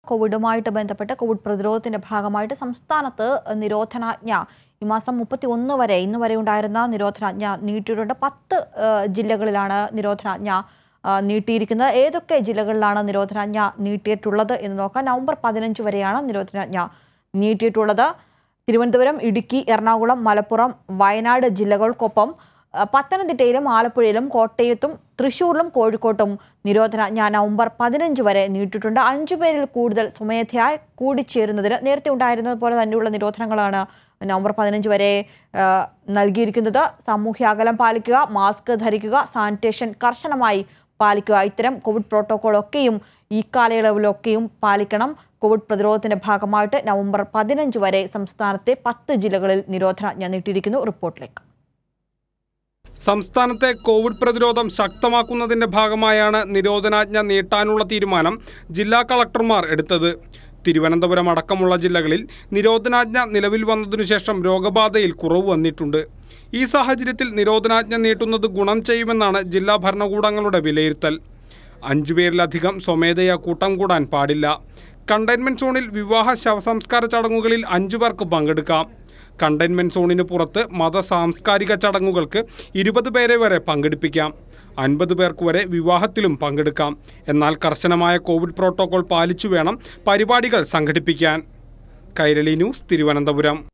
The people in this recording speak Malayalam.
കോവിഡുമായിട്ട് ബന്ധപ്പെട്ട് കോവിഡ് പ്രതിരോധത്തിന്റെ ഭാഗമായിട്ട് സംസ്ഥാനത്ത് നിരോധനാജ്ഞ ഈ മാസം മുപ്പത്തി ഒന്ന് വരെ ഇന്ന് വരെ ഉണ്ടായിരുന്ന നിരോധനാജ്ഞ നീട്ടിയിട്ടുണ്ട് പത്ത് ഏഹ്, ജില്ലകളിലാണ് നിരോധനാജ്ഞ ആ, നീട്ടിയിരിക്കുന്നത് ഏതൊക്കെ ജില്ലകളിലാണ് നിരോധനാജ്ഞ നീട്ടിയിട്ടുള്ളത് എന്ന് നോക്കാം നവംബർ പതിനഞ്ച് വരെയാണ് നിരോധനാജ്ഞ നീട്ടിയിട്ടുള്ളത് തിരുവനന്തപുരം ഇടുക്കി എറണാകുളം മലപ്പുറം വയനാട് ജില്ലകൾക്കൊപ്പം ആ, പത്തനംതിട്ടയിലും ആലപ്പുഴയിലും കോട്ടയത്തും തൃശൂരിലും കോഴിക്കോട്ടും നിരോധനാജ്ഞ നവംബർ പതിനഞ്ച് വരെ നീട്ടിയിട്ടുണ്ട് അഞ്ചു പേരിൽ കൂടുതൽ സ്വമേധയായി കൂടിച്ചേരുന്നതിന് നേരത്തെ ഉണ്ടായിരുന്നത് പോലെ തന്നെയുള്ള നിരോധനങ്ങളാണ് നവംബർ പതിനഞ്ച് വരെ ആ, നൽകിയിരിക്കുന്നത് സാമൂഹ്യ അകലം പാലിക്കുക മാസ്ക് ധരിക്കുക സാനിറ്റേഷൻ കർശനമായി പാലിക്കുക ഇത്തരം കോവിഡ് പ്രോട്ടോകോളൊക്കെയും ഈ കാലയളവിലൊക്കെയും പാലിക്കണം കോവിഡ് പ്രതിരോധത്തിന്റെ ഭാഗമായിട്ട് നവംബർ പതിനഞ്ച് വരെ സംസ്ഥാനത്തെ പത്ത് ജില്ലകളിൽ നിരോധനാജ്ഞ നീട്ടിയിരിക്കുന്നു റിപ്പോർട്ടിലേക്ക് സംസ്ഥാനത്തെ കോവിഡ് പ്രതിരോധം ശക്തമാക്കുന്നതിന്റെ ഭാഗമായാണ് നിരോധനാജ്ഞ നീട്ടാനുള്ള തീരുമാനം ജില്ലാ കളക്ടർമാർ എടുത്തത് തിരുവനന്തപുരം അടക്കമുള്ള ജില്ലകളിൽ നിരോധനാജ്ഞ നിലവിൽ വന്നതിനു ശേഷം രോഗബാധയിൽ കുറവ് വന്നിട്ടുണ്ട് ഈ സാഹചര്യത്തിൽ നിരോധനാജ്ഞ നീട്ടുന്നത് ഗുണം ചെയ്യുമെന്നാണ് ജില്ലാ ഭരണകൂടങ്ങളുടെ വിലയിരുത്തൽ അഞ്ചു പേരിലധികം സ്വമേധയാ കൂട്ടം കൂടാൻ പാടില്ല കണ്ടെയ്ൻമെന്റ് സോണിൽ വിവാഹ ശവസംസ്കാര ചടങ്ങുകളിൽ അഞ്ചു പേർക്ക് പങ്കെടുക്കാം കണ്ടെയ്ൻമെന്റ് സോണിന് പുറത്ത് മത സാംസ്കാരിക ചടങ്ങുകൾക്ക് ഇരുപത് പേരെ വരെ പങ്കെടുപ്പിക്കാം അൻപത് പേർക്ക് വരെ വിവാഹത്തിലും പങ്കെടുക്കാം എന്നാൽ കർശനമായ കോവിഡ് പ്രോട്ടോകോൾ പാലിച്ചു വേണം പരിപാടികൾ സംഘടിപ്പിക്കാൻ കൈരളി ന്യൂസ് തിരുവനന്തപുരം